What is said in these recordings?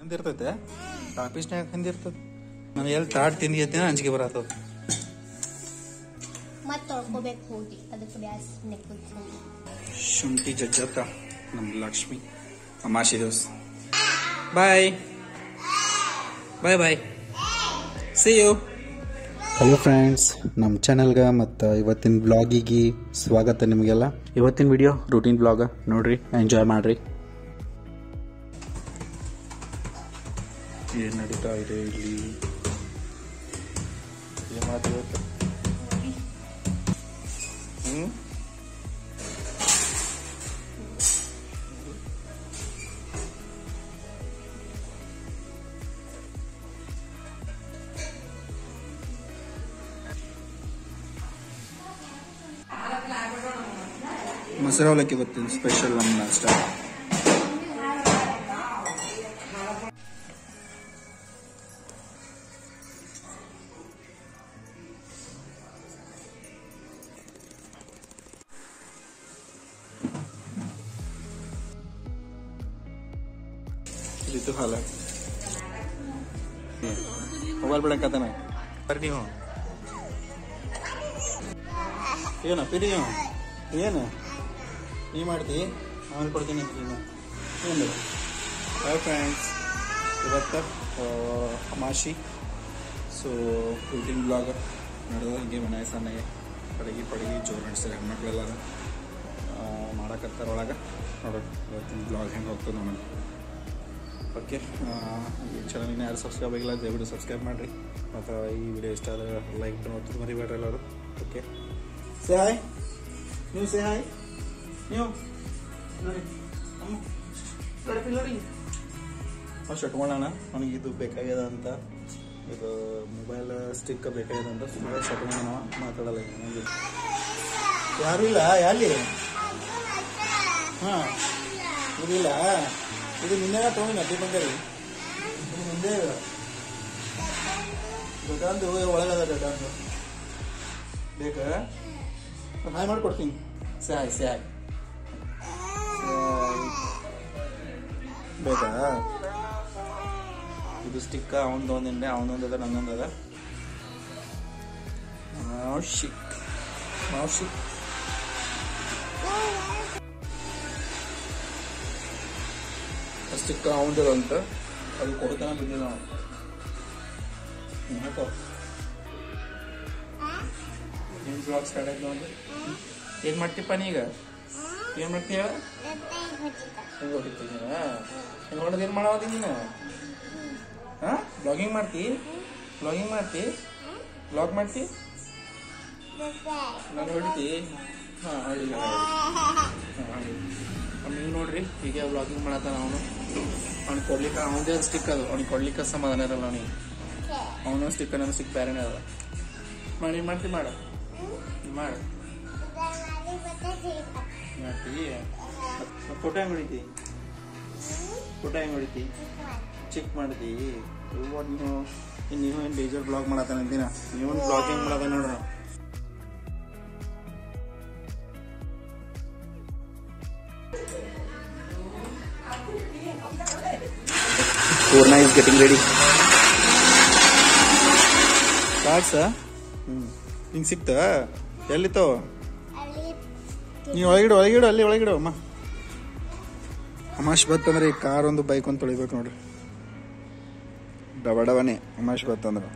ಹಿಂದಿರ್ತೈತೆ ಆಫೀಸ್ನಾಗ ಹಿಂದಿರ್ತದೆ ನನಗೆ ಎಲ್ಲಿ ತಾಟ್ ತಿಂದಿಯತ್ತೆ ಅಂಜಿಕೆ ಬರತ್ತದ ಮತ್ತೆ ತೊಳ್ಕೊಬೇಕು ಹೋಗಿ ಅದಕ್ಕೆ ಬ್ಯಾಸ್ನೆ ಕುತ್ಕೊಂಡು ಶುಂಠಿ ಜಜ್ಜತ್ತ ನಮ್ಮ ಲಕ್ಷ್ಮಿ ಅಮಾಶಿ ದಿವಸ bye bye bye see you hello friends ನಮ್ಮ ಚಾನಲ್ಗೆ ಮತ್ತು ಇವತ್ತಿನ ಬ್ಲಾಗಿಗೆ ಸ್ವಾಗತ ನಿಮಗೆಲ್ಲ ಇವತ್ತಿನ ವಿಡಿಯೋ ರೂಟೀನ್ ಬ್ಲಾಗ ನೋಡ್ರಿ ಎಂಜಾಯ್ ಮಾಡ್ರಿ ಏನು ನಡೀತಾ ಇದೆ ಇಲ್ಲಿ ಏನು ಮಾಡ್ತೀವಿ ಇವತ್ತು ಹ್ಞೂ ಮೊಸರು ಅವಲಕ್ಕಿ ಗೊತ್ತಿಲ್ಲ ಸ್ಪೆಷಲ್ ನಮ್ಮ ನಾಷ್ಟ ಇದು ಹಾಲ ಮೊಬೈಲ್ ಬಿಡಕತ್ತಾನ ಬರ್ರಿ ನೀವು ಏನ ಪಿರಿ ಏನು ನೀ ಮಾಡ್ತಿ ಆಮೇಲೆ ಕೊಡ್ತೀನಿ ನೀನು ಏನು ಹಾಯ್ ಫ್ರೆಂಡ್ಸ್ ಇವತ್ತು ಅಮಾಶಿ ಸೊ ರೂಟೀನ್ ಬ್ಲಾಗ್ ನಡೆದ ಹಿಂಗೆ ಮನೆ ಸಣ್ಣಗೆ ಅಡುಗೆ ಪಡಿಗೆ ಜೋರು ನಡೆಸ್ತಾರೆ ಹೆಣ್ಮಕ್ಳೆಲ್ಲ ಮಾಡಕತ್ತಾರ ಒಳಗೆ ನೋಡೋಣ ಇವತ್ತಿನ ಬ್ಲಾಗ್ ಹೆಂಗೆ ಹೋಗ್ತದೆ ನೋಡೋಣ ಓಕೆ ಈ ಚಾನಲ್ನ ಯಾರು ಸಬ್ಸ್ಕ್ರೈಬ್ ಆಗಿಲ್ಲ ದಯವಿಟ್ಟು ಸಬ್ಸ್ಕ್ರೈಬ್ ಮಾಡಿರಿ ಮತ್ತು ಈ ವಿಡಿಯೋ ಇಷ್ಟ ಆದರೆ ಲೈಕ್ ಮತ್ತು ಮರಿಬೇಡ್ರಿ ಎಲ್ಲರೂ ಓಕೆ ಸೇ ಹಾಯ್ ನೀವು ಸೇ ಹಾಯ್ ನೀವು ನೋಡಿ ಅಮ್ಮ ನೋಡಿ ನೋಡಿ ಫಸ್ಟ್ ಇಟ್ಕೊಳ್ಳೋಣ ನನಗೆ ಇದು ಬೇಕಾಗ್ಯದ ಅಂತ ಇದು ಮೊಬೈಲ್ ಸ್ಟಿಕ್ ಬೇಕಾಗ್ಯದ ಅಂತ ಸುಮ್ಮನೆ ಶಟ್ಕೊಳ್ಳೋಣ ಮಾತಾಡಲ್ಲ ನನಗೆ ಯಾರು ಇಲ್ಲ ಎಲ್ಲಿ ಹಾಂ ಇದಿಲ್ಲ ಇದು ನಿನ್ನೆ ತೊಗೊಂಡು ನದಿ ಬಂದೇರಿ ಇದು ಮುಂದೆ ದೊಡ್ಡಂದು ಒಳಗದ ದೊಡ್ಡಂದು ಬೇಕಾ ಹಾಯ್ ಮಾಡ್ಕೊಡ್ತೀನಿ ಸಾಯ್ ಸಾಯ್ ಬೇಕಾ ಇದು ಸ್ಟಿಕ್ಕ ಅವನದು ಒಂದಿಂದೆ ಅವನೊಂದು ಅದ ನನ್ನೊಂದು ಅದ ಶಿಕ್ ಶಿಕ್ ಸ್ಟಿಕ್ಕ ಅವನದು ಅಂತ ಅದು ಕೊಡ್ತಾನ ಬಿದ್ದಿಲ್ಲ ನಾವು ಹಾಕೋ ನಿಮ್ಮ ಬ್ಲಾಗ್ ಸ್ಟಾರ್ಟ್ ಆಯ್ತು ನೋಡಿ ಏನು ಮಾಡ್ತೀಪ್ಪ ನೀ ಈಗ ಏನು ಮಾಡ್ತೀಯ ಹೇಳ ಹೆಂಗೆ ಹೊಡಿತೀನಿ ಹೆಂಗೆ ಹೊಡೆದು ಏನು ಮಾಡೋದಿ ನೀನು ಹಾಂ ಬ್ಲಾಗಿಂಗ್ ಮಾಡ್ತಿ ಬ್ಲಾಗಿಂಗ್ ಮಾಡ್ತಿ ಬ್ಲಾಗ್ ಮಾಡ್ತಿ ನಾನು ಹೊಡಿತಿ ಹಾಂ ಹೊಡಿ ನೀವು ನೋಡ್ರಿ ಹೀಗೆ ಬ್ಲಾಗಿಂಗ್ ಮಾಡತ್ತಾನ ಅವನು ಅವ್ನಿಗೆ ಕೊಡ್ಲಿಕ್ಕೆ ಅವನದೇ ಸ್ಟಿಕ್ ಅದು ಅವ್ನಿಗೆ ಕೊಡ್ಲಿಕ್ಕೆ ಸಮಾಧಾನ ಇರಲ್ಲ ಅವನಿಗೆ ಅವನು ಸ್ಟಿಕ್ ನನ್ನ ಸ್ಟಿಕ್ ಬೇರೆನೇ ಅದ ಮಾಡಿ ಮಾಡ್ತಿ ಮಾಡು ಮಾಡು ಮಾಡ್ತಿ ಫೋಟೋ ಹೆಂಗೆ ಹೊಡಿತಿ ಫೋಟೋ ಹೆಂಗೆ ಹೊಡಿತಿ ಚೆಕ್ ಮಾಡ್ತಿ ಇವಾಗ ನೀವು ನೀವು ಏನು ಡೇಜರ್ ಬ್ಲಾಗ್ ಮಾಡತ್ತಾನ ಅಂತೀನ ನೀವು ಬ್ಲಾಗಿಂಗ್ ಮಾಡದ ನೋಡ್ರ Purna is getting ready. ಕಾರ್ಡ್ಸ ಹ್ಞೂ ಹಿಂಗೆ ಸಿಕ್ತಾ ಎಲ್ಲಿತ್ತೋ ನೀವು ಒಳಗಿಡು ಒಳಗಿಡು ಅಲ್ಲಿ ಒಳಗಿಡು ಅಮ್ಮ ಅಮಾಶ್ ಬತ್ತಂದ್ರೆ ಈ ಕಾರ್ ಒಂದು ಬೈಕ್ ಒಂದು ತೊಳಿಬೇಕು ನೋಡ್ರಿ ಡಬ ಡಬನೇ ಅಮಾಶ್ ಬತ್ತಂದ್ರೆ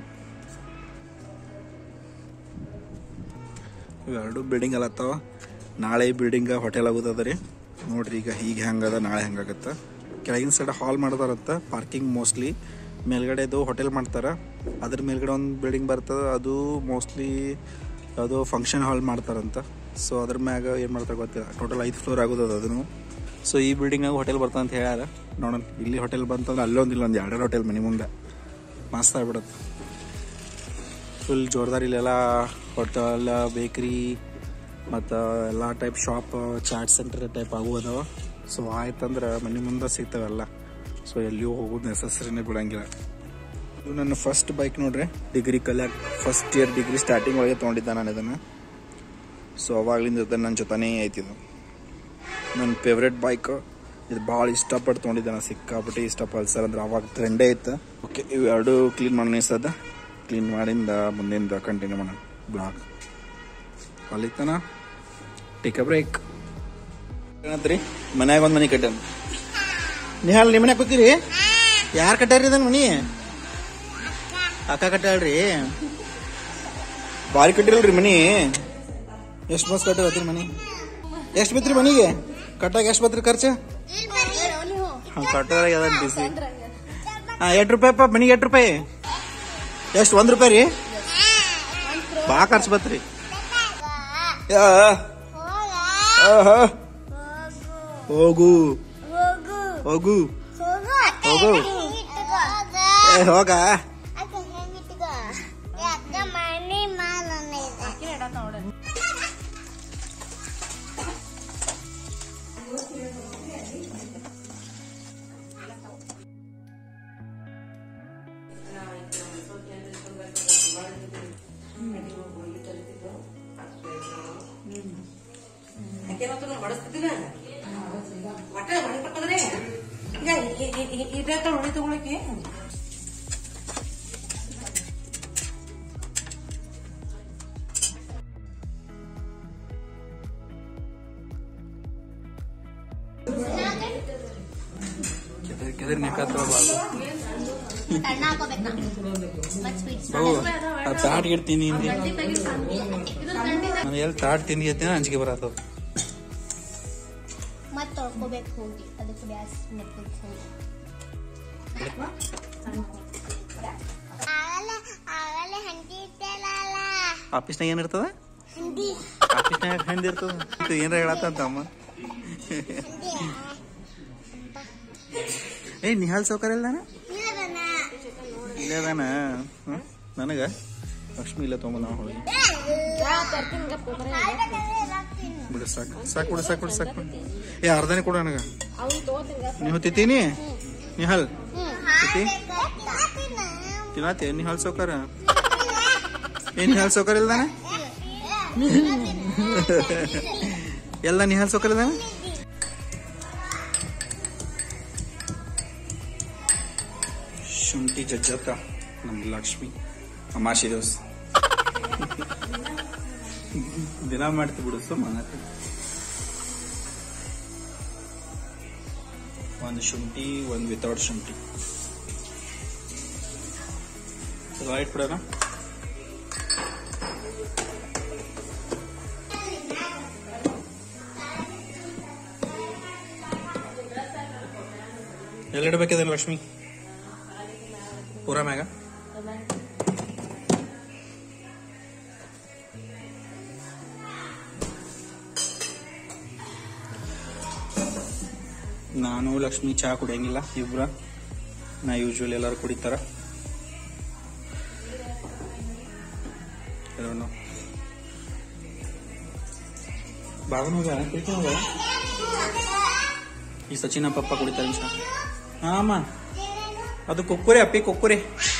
ಇವೆರಡು ಬಿಲ್ಡಿಂಗ್ ಅಲ್ಲತ್ತವ ನಾಳೆ ಈ ಬಿಲ್ಡಿಂಗ್ ಹೋಟೆಲ್ ಆಗುತ್ತದ ರೀ ನೋಡ್ರಿ ಈಗ ಈಗ ಹೆಂಗದ ನಾಳೆ ಹೆಂಗಾಗತ್ತ ಕೆಳಗಿನ ಸೈಡ್ ಹಾಲ್ ಮಾಡ್ತಾರಂತ ಪಾರ್ಕಿಂಗ್ ಮೋಸ್ಟ್ಲಿ ಮೇಲ್ಗಡೆದು ಹೋಟೆಲ್ ಮಾಡ್ತಾರ ಅದ್ರ ಮೇಲ್ಗಡೆ ಒಂದು ಬಿಲ್ಡಿಂಗ್ ಬರ್ತದ ಅದು ಮೋಸ್ಟ್ಲಿ ಯಾವುದೋ ಫಂಕ್ಷನ್ ಹಾಲ್ ಮಾಡ್ತಾರಂತ ಸೊ ಅದ್ರ ಮ್ಯಾಗ ಏನು ಮಾಡ್ತಾರೆ ಗೊತ್ತಿಲ್ಲ ಟೋಟಲ್ ಐದು ಫ್ಲೋರ್ ಆಗೋದದ ಅದನ್ನು ಸೊ ಈ ಬಿಲ್ಡಿಂಗ್ನಾಗ ಹೋಟೆಲ್ ಬರ್ತದೆ ಅಂತ ಹೇಳ್ಯಾರ ನೋಡೋಣ ಇಲ್ಲಿ ಹೋಟೆಲ್ ಬಂತಂದ್ರೆ ಅಲ್ಲೊಂದು ಇಲ್ಲೊಂದು ಎರಡು ಹೋಟೆಲ್ ಮನೆ ಮುಂದೆ ಮಸ್ತ್ ಆಗ್ಬಿಡುತ್ತೆ ಫುಲ್ ಜೋರ್ದಾರ್ ಇಲ್ಲೆಲ್ಲ ಹೋಟೆಲ್ ಬೇಕ್ರಿ ಮತ್ತು ಎಲ್ಲ type shop chaat centre type ಆಗು ಅದಾವ ಸೊ ಆಯ್ತಂದ್ರೆ ಮನೆ ಮುಂದೆ ಸಿಗ್ತಾವೆಲ್ಲ ಸೊ ಎಲ್ಲಿಯೂ ಹೋಗೋದು ನೆಸಸರಿನೇ ಬಿಡಂಗಿಲ್ಲ ಇದು ನನ್ನ ಫಸ್ಟ್ ಬೈಕ್ ನೋಡ್ರಿ ಡಿಗ್ರಿ ಕಲಿಯಾಕ ಫಸ್ಟ್ ಇಯರ್ ಡಿಗ್ರಿ ಸ್ಟಾರ್ಟಿಂಗ್ ಒಳಗೆ ತೊಗೊಂಡಿದ್ದೆ ನಾನು ಇದನ್ನು ಸೊ ಅವಾಗ್ಲಿಂದ ನನ್ನ ಜೊತೆನೇ ಐತಿದು ನನ್ನ ಫೇವ್ರೆಟ್ ಬೈಕ್ ಇದು ಭಾಳ ಇಷ್ಟಪಟ್ಟು ತೊಗೊಂಡಿದ್ದೆ ನಾನು ಸಿಕ್ಕಾಪಟ್ಟೆ ಇಷ್ಟ ಪಲ್ಸರ್ ಅಂದ್ರೆ ಅವಾಗ ಟ್ರೆಂಡೇ ಇತ್ತು ಓಕೆ ಇವು ಎರಡು ಕ್ಲೀನ್ ಮಾಡೋಣ ಸದ ಕ್ಲೀನ್ ಮಾಡಿಂದ ಮುಂದಿಂದ ಕಂಟಿನ್ಯೂ ಮಾಡೋಣ ಬ್ಲಾಗ್ ಅಲ್ಲಿತ್ತನ ಟೇಕ್ ಅ ಬ್ರೇಕ್ ಏನತ್ರಿ ಮನ್ಯಾಗ ಒಂದು ಮನೆ ಕಟ್ಟಾನ ನಿಹಾಲ್ ನಿಮ್ಮ ಮನ್ಯಾಗ ಕೂತೀರಿ ಯಾರು ಕಟ್ಟಾರಿ ಇದನ್ ಮನಿ ಅಕ್ಕ ಕಟ್ಟಾಳ್ರಿ ಭಾರಿ ಕಟ್ಟಿರಲ್ರಿ ಮನಿ ಎಷ್ಟು ಬಸ್ ಕಟ್ಟಿರತ್ರಿ ಮನಿ ಎಷ್ಟು ಬಿತ್ರಿ ಮನಿಗೆ ಕಟ್ಟಾಗ ಎಷ್ಟು ಬತ್ರಿ ಖರ್ಚು ಹಾಂ ಕಟ್ಟದಾಗ ಯಾವ್ದು ಬಿಸಿ ಹಾಂ ಎಷ್ಟು ರೂಪಾಯಿ ಅಪ್ಪ ಮನಿಗೆ ಎಷ್ಟು ರೂಪಾಯಿ ಎಷ್ಟು ಒಂದು ರೂಪಾಯಿ ರೀ ಬಾ ಖರ್ಚು ಬತ್ರಿ ಯಾ. ಆಹಾ. ಹೋಗು ಹೋಗು ಹೋಗು ಏ ಹೋಗ ಇದೇ ಹೊಡಿ ತಗೊಳಕ್ಕೆ ಕೆದರ್ ನಿಕ್ಕತ್ತವ ಬಾಬು ಸಣ್ಣ ಹಾಕೋಬೇಕು ಮತ್ ಸ್ವೀಟ್ಸ್ ಬಾಬು ಆ ತಾಟ್ ಇಡ್ತೀನಿ ಹಿಂದಿ ನಾನು ಎಲ್ಲಿ ತಾಟ್ ತಿಂದಿ ಅತ್ತೇನ ಅಂಜಿಕೆ ಬರತ್ತದ ಮತ್ ತೊಳ್ಕೊಬೇಕು ಹೋಗಿ ಅದಕ್ಕೆ ಬ್ಯಾಸ್ ನೆಕ್ಕೋದು ಆಫೀಸ್ನಾಗ ಏನಿರ್ತದ ಆಫೀಸ್ನಾಗ ಹಂದಿ ಇರ್ತದ ಇದು ಏನ್ರ ಹೇಳತ್ತಂತ ಅಮ್ಮ ಏ ನಿಹಾಲ್ ಸೌಕರ್ಯ ಇಲ್ಲ ಇಲ್ಲೇ ಅದಾನ ಹ್ಮ್? ನನಗ ಲಕ್ಷ್ಮಿ ಇಲ್ಲ ತೊಗೊಂಬ ಹೋಗಿ ಬಿಡು ಸಾಕು ಸಾಕು ಬಿಡು ಸಾಕು ಬಿಡು ಸಾಕು ಬಿಡು ಏ ಅರ್ಧನೇ ಕೊಡು ನನಗ ನೀವು ತಿತ್ತೀನಿ ನಿಹಾಲ್ ತಿತ್ತಿ ತಿನ್ನತ್ತೆ ನಿಹಾಲ್ ಸೌಕರ್ ಏನ್ ನಿಹಾಲ್ ಸೌಕರ್ ಇಲ್ದಾನ ಎಲ್ಲ ನಿಹಾಲ್ ಸೌಕರ್ ಇಲ್ದಾನ ಶುಂಠಿ ಜಜ್ಜತ್ತ ನಮ್ಮ ಲಕ್ಷ್ಮಿ ಅಮಾಶಿ ದಿವಸ ದಿನ ಮಾಡ್ತಿ ಬಿಡು ಸುಮ್ಮನೆ ಒಂದು ಶುಂಠಿ ಒಂದು ವಿತೌಟ್ ಶುಂಠಿ ರೈಟ್ ಬಿಡೋಣ ಎಲ್ಲಿಡ್ಬೇಕಿದೆ ಲಕ್ಷ್ಮಿ ಪೂರ ಮ್ಯಾಗ ನಾನು ಲಕ್ಷ್ಮಿ ಚಹಾ ಕುಡಿಯಂಗಿಲ್ಲ ಇಬ್ರ ನಾ ಯೂಶ್ವಲಿ ಎಲ್ಲರೂ ಕುಡಿತಾರ ಬಾಗನ ಹೋಗ್ಯಾರ ಕುಡಿತಾನ ಹೋಗ್ಯಾರ ಈ ಸಚಿನ ಪಪ್ಪ ಕುಡಿತಾರೆ ಚಹಾ ಹಾ ಅಮ್ಮ ಅದು ಕುಕ್ಕುರೆ ಅಪ್ಪಿ ಕುಕ್ಕುರೆ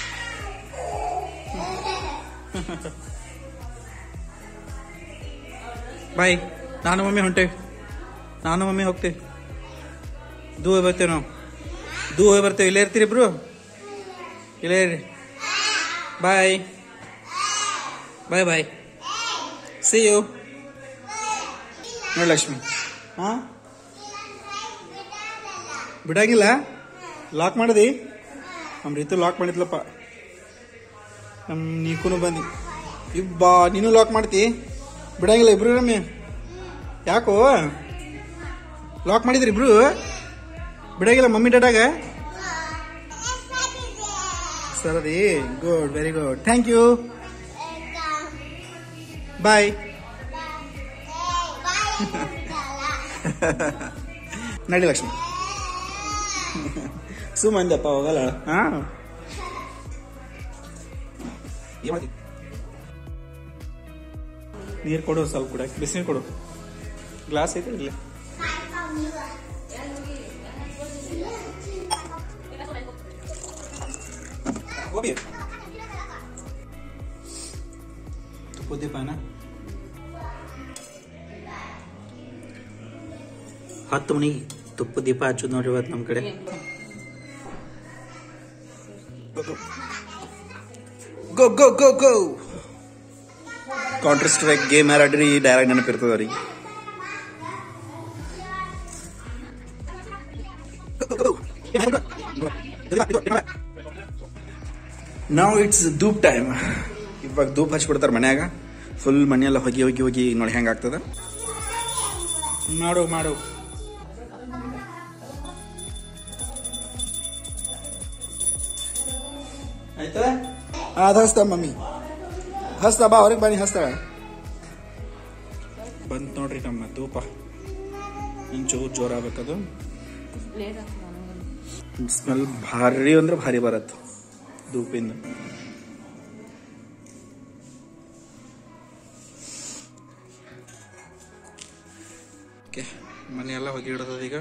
ಬಾಯ್ ನಾನು ಮಮ್ಮಿ ಹೊಂಟೇವಿ ನಾನು ಮಮ್ಮಿ ಹೋಗ್ತೇವೆ ದೂ ಹೋಗಿ ಬರ್ತೇವೆ ನಾವು ದೂ ಹೋಗಿ ಬರ್ತೇವೆ ಇಲ್ಲೇ ಇರ್ತೀರಿ ಇಬ್ರು ಇಲ್ಲೇ ಇರ್ರಿ ಬಾಯ್ ಬಾಯ್ ಬಾಯ್ ಸಿ ಯು ನೋಡಿ ಲಕ್ಷ್ಮಿ ಹಾ ಬಿಡಂಗಿಲ್ಲ ಲಾಕ್ ಮಾಡಿದಿ ನಮ್ಮ ರೀತಿ ಲಾಕ್ ಮಾಡಿದ್ಲಪ್ಪ ನಮ್ಮ ನೀಕೂನು ಬಂದಿ ಇಬ್ಬಾ ನೀನು ಲಾಕ್ ಮಾಡ್ತಿ ಬಿಡಂಗಿಲ್ಲ ಇಬ್ರು ರಮ್ಯ ಯಾಕೋ ಲಾಕ್ ಮಾಡಿದ್ರಿ ಇಬ್ರು ಬಿಡಂಗಿಲ್ಲ ಮಮ್ಮಿ ಡಾಡಾಗ ಸರದಿ good very good thank you bye ನಡಿ ಲಕ್ಷ್ಮಿ ಸುಮ್ಮಂದಪ್ಪ ಹೋಗಲ್ಲ ಹಾ ನೀರು ಕೊಡು ಸ್ವಲ್ಪ ಕೂಡ ಬಿಸಿನೀರು ಕೊಡು ಗ್ಲಾಸ್ ಐತೆ ಇಲ್ಲ ಗೋಬಿ ತುಪ್ಪದ ದೀಪನ ಹತ್ತು ಮನಿಗೆ ತುಪ್ಪ ದೀಪ ಹಚ್ಚೋದು ನೋಡ್ರಿ ಇವತ್ತು ನಮ್ಮ ಕಡೆ go go go go counter strike game ಆಡ್ರಿ ಡೈರೆಕ್ಟ್ ನೆನಪಿರ್ತದ ಅವ್ರಿಗೆ ನಾವು ಇಟ್ಸ್ ಧೂಪ್ ಟೈಮ್ ಇವಾಗ ಧೂಪ್ ಹಚ್ಬಿಡ್ತಾರೆ ಮನ್ಯಾಗ ಫುಲ್ ಮನೆಯೆಲ್ಲ ಹೋಗಿ ಹೋಗಿ ಹೋಗಿ ನೋಡಿ ಹೆಂಗೆ ಆಗ್ತದ ಮಾಡು ಮಾಡು ಆಯ್ತಾ ಅದು ಹಸ್ತ ಮಮ್ಮಿ ಹಸ್ತ ಬಾ ಹೊರಗೆ ಬನ್ನಿ ಹಸ್ತಾಳ ಬಂತು ನೋಡ್ರಿ ನಮ್ಮ ಧೂಪ ಒಂಚೂರು ಜೋರಾಗಬೇಕದು ಸ್ಮೆಲ್ ಭಾರಿ ಅಂದ್ರೆ ಭಾರಿ ಬರತ್ತು ಧೂಪಿಂದ ಓಕೆ ಮನೆಯೆಲ್ಲ ಹೊಗೆ ಇಡೋದು ಈಗ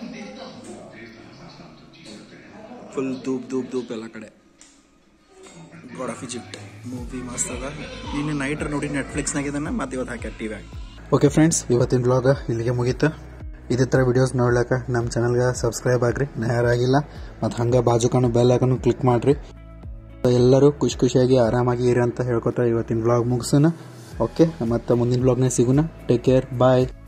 ಫುಲ್ ಧೂಪ್ ಧೂಪ್ ಧೂಪ್ ಎಲ್ಲ ಕಡೆ ಗಾಡ್ ಆಫ್ ಈಜಿಪ್ಟ್ ಮೂವಿ ಮಸ್ತ್ ಅದ ನಿನ್ನೆ ನೈಟ್ ನೋಡಿ ನೆಟ್ಫ್ಲಿಕ್ಸ್ನಾಗ ಇದನ್ನ ಮತ್ತೆ ಇವತ್ತು ಹಾಕ್ಯಾರ ಟಿವ್ಯಾಗ ಓಕೆ ಫ್ರೆಂಡ್ಸ್ ಇವತ್ತಿನ ಬ್ಲಾಗ್ ಇಲ್ಲಿಗೆ ಮುಗೀತು ಇದೇ ಥರ ವಿಡಿಯೋಸ್ ನೋಡ್ಲಾಕ ನಮ್ಮ ಚಾನಲ್ಗೆ ಸಬ್ಸ್ಕ್ರೈಬ್ ಆಗ್ರಿ ಯಾರಾಗಿಲ್ಲ ಮತ್ತು ಹಂಗೆ ಬಾಜು ಕಾಣೋ ಬೆಲ್ ಐಕನ್ನು ಕ್ಲಿಕ್ ಮಾಡಿರಿ ಎಲ್ಲರೂ ಖುಷಿ ಖುಷಿಯಾಗಿ ಆರಾಮಾಗಿ ಇರಿ ಅಂತ ಹೇಳ್ಕೊತಾ ಇವತ್ತಿನ ಬ್ಲಾಗ್ ಮುಗಿಸೋಣ ಓಕೆ ಮತ್ತು ಮುಂದಿನ ಬ್ಲಾಗ್ನಾಗ ಸಿಗೋಣ ಟೇಕ್ ಕೇರ್ ಬಾಯ್